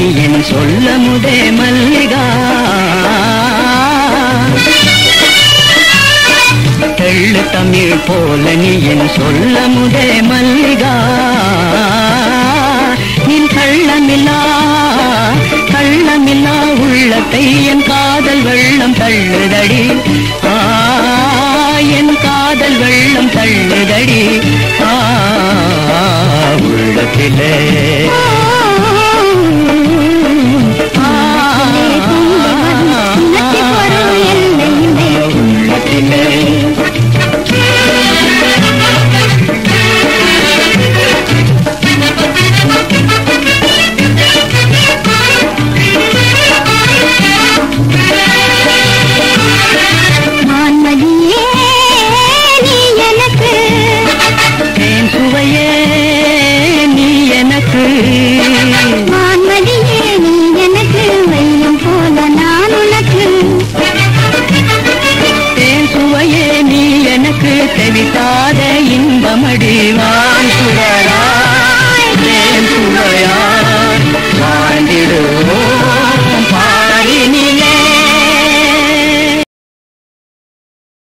என் சொல்ல முதே மல்லிகா தெள்ளு தமிழ் போல நீ என் சொல்ல முதே மல்லிகா நின் கள்ளமில்லா கள்ளமில்லா உள்ளத்தை என் காதல் வெள்ளம் தள்ளுதடி ஆ என் காதல் வெள்ளம் தள்ளுதடி ஆ உள்ளத்திலே ஆ, உள்ளத்திலே மான்மதியே நீ எனக்கு தேன் சுவையே நீ எனக்கு மான்மதியே நீ எனக்கு வையம் போல நான் உனக்கு தேன் சுவையே நீ எனக்கு தெவித்தாத இன்பமடிவா